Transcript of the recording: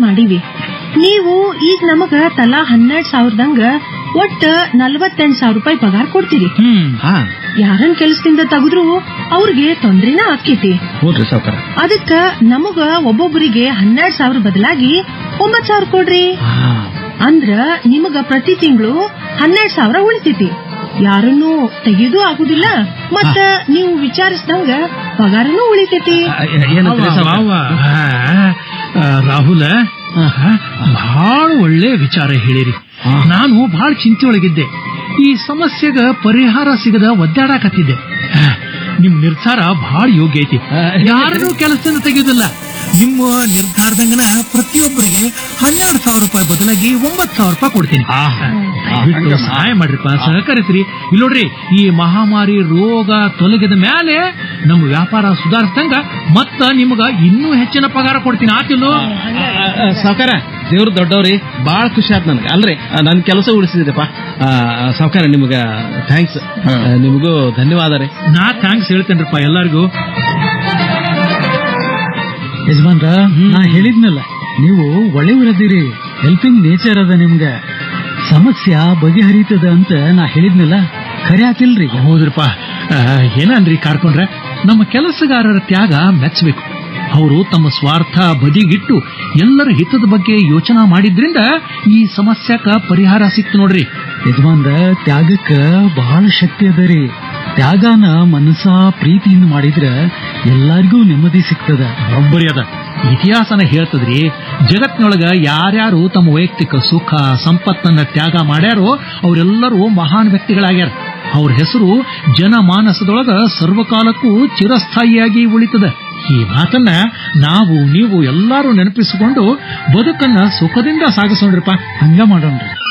ಮಾಡೀವಿ ನೀವು ಈಗ ನಮಗ ತಲಾ ಹನ್ನೆರಡ್ ಸಾವಿರದಂಗ ಒಟ್ಟ ನಲ್ವತ್ತೆಂಟ್ ಸಾವಿರ ರೂಪಾಯಿ ಪಗಾರ ಕೊಡ್ತೀರಿ ಹ್ಮ್ ಹಾ ಯಾರನ್ ಕೆಲಸದಿಂದ ತೆಗೆದ್ರು ಅವ್ರಿಗೆ ತೊಂದ್ರೆನ ಆಕ್ಕೇತಿ ಹ್ಞೂನ್ರಿ ಸಾವ್ಕಾರ ಅದಕ್ಕ ನಮಗ ಒಬ್ಬೊಬ್ಬರಿಗೆ ಹನ್ನೆರಡ್ ಸಾವಿರ ಬದಲಾಗಿ ಒಂಬತ್ ಸಾವಿರ ಕೊಡ್ರಿ ಅಂದ್ರ ನಿಮಗ ಪ್ರತಿ ತಿಂಗಳು ಹನ್ನೆರಡ್ ಸಾವಿರ ಉಳಿತೈತಿ ಯಾರನ್ನೂ ತೆಗೆದು ಆಗುದಿಲ್ಲ ಮತ್ತ ನೀವು ವಿಚಾರಿಸಿದಂಗ ಪಗಾರನೂ ಉಳಿತೈತಿ ಏನಂತೀರಿ ಅವ್ವ, ಸಾವ್ಕಾರ? ಅವ್ವ, ಆ, ಆ, ರಾಹುಲ ಬಹಳ ಒಳ್ಳೆ ವಿಚಾರ ಹೇಳಿರಿ ನಾನು ಬಹಳ ಚಿಂತೆ ಒಳಗಿದ್ದೆ ಈ ಸಮಸ್ಯೆಗ ಪರಿಹಾರ ಸಿಗದ ಒದ್ದಾಡಕತ್ತಿದ್ದೆ ಆ, ನಿಮ್ ನಿರ್ಧಾರ ಬಹಳ ಯೋಗ್ಯ ಐತಿ ಯಾರನ್ನೂ ಕೆಲಸದಿಂದ ತೆಗೆಯುವುದಿಲ್ಲ ನಿಮ್ಮ ನಿರ್ಧಾರದಂಗನ ಪ್ರತಿಯೊಬ್ಬರಿಗೆ ಹನ್ನೆರಡು ಸಾವಿರ ರೂಪಾಯಿ ಬದಲಾಗಿ ಒಂಬತ್ತು ಸಾವಿರ ರೂಪಾಯಿ ಕೊಡ್ತೀನಿ ದಯವಿಟ್ಟು ಸಹಾಯ ಮಾಡ್ರಿಪ್ಪ ಸಹಕರಿಸ್ರಿ ಇಲ್ಲಿ ನೋಡ್ರಿ ಈ ಮಹಾಮಾರಿ ರೋಗ ತೊಲಗಿದ ಮೇಲೆ ನಮ್ಮ ವ್ಯಾಪಾರ ಸುಧಾರಿಸಿದಂಗ ಮತ್ತ ನಿಮಗ ಇನ್ನೂ ಹೆಚ್ಚಿನ ಪಗಾರ ಕೊಡ್ತೀನಿ ಆತಿಲ್ಲೋ ಸಾವ್ಕಾರ ದೇವ್ರ ದೊಡ್ಡವ್ರಿ ಬಾಳ ಖುಷಿ ಆಯ್ತು ನನ್ಗೆ ಅಲ್ರಿ ಆ, ನನ್ ಕೆಲಸ ಉಳಿಸಿದ್ರಪ್ಪ ಸಾವ್ಕಾರ ನಿಮ್ಗ ಥ್ಯಾಂಕ್ಸ್ ನಿಮಗೂ ಧನ್ಯವಾದ ರೀ ನಾ ಥ್ಯಾಂಕ್ಸ್ ಹೇಳ್ತೇನ್ರಪ್ಪ ಎಲ್ಲರಿಗೂ ಯಜಮಾನ್ರ ನಾ ಹೇಳಿದ್ನಲ್ಲ ನೀವು ಒಳ್ಳೆಯವರದಿರಿ ಹೆಲ್ಪಿಂಗ್ ನೇಚರ್ ಅದ ನಿಮ್ಗ ಸಮಸ್ಯೆ ಬಗೆಹರಿತದ ಅಂತ ನಾ ಹೇಳಿದ್ನಲ್ಲ ಖರೆ ಆತಿಲ್ರಿ ಹೌದ್ರಪ್ಪ ಆ, ಏನನ್ರಿ ಕಾರ್ಕೊಂಡ್ರೆ ನಮ್ಮ ಕೆಲಸಗಾರರ ತ್ಯಾಗ ಮೆಚ್ಚಬೇಕು ಅವರು ತಮ್ಮ ಸ್ವಾರ್ಥ ಬದಿಗಿಟ್ಟು ಎಲ್ಲರ ಹಿತದ ಬಗ್ಗೆ ಯೋಚನಾ ಮಾಡಿದ್ರಿಂದ ಈ ಸಮಸ್ಯೆಕ ಪರಿಹಾರ ಸಿಕ್ತು ನೋಡ್ರಿ ಯಜಮಾನ್ರ ತ್ಯಾಗಕ್ಕ ಬಹಳ ಶಕ್ತಿ ಅದ ರೀ ತ್ಯಾಗನ ಮನಸ ಪ್ರೀತಿಯಿಂದ ಮಾಡಿದ್ರ ಎಲ್ಲಾರ್ಗೂ ನೆಮ್ಮದಿ ಸಿಗ್ತದ ಬರೋಬ್ಬರಿ ಅದ ಇತಿಹಾಸನ ಹೇಳ್ತದ್ರಿ ಜಗತ್ನೊಳಗ ಯಾರ್ಯಾರು ತಮ್ಮ ವೈಯಕ್ತಿಕ ಸುಖ ಸಂಪತ್ತನ್ನ ತ್ಯಾಗ ಮಾಡ್ಯಾರೋ ಅವರೆಲ್ಲರೂ ಮಹಾನ್ ವ್ಯಕ್ತಿಗಳಾಗ್ಯಾರ ಅವ್ರ ಹೆಸರು ಜನಮಾನಸದೊಳಗ ಸರ್ವಕಾಲಕ್ಕೂ ಚಿರಸ್ಥಾಯಿಯಾಗಿ ಉಳಿತದ ಈ ಮಾತನ್ನ ನಾವು ನೀವು ಎಲ್ಲರೂ ನೆನಪಿಸಿಕೊಂಡು ಬದುಕನ್ನ ಸುಖದಿಂದ ಸಾಗಿಸೋಣ್ರಪ್ಪ ಹಂಗ ಮಾಡೋಣ್ರಿ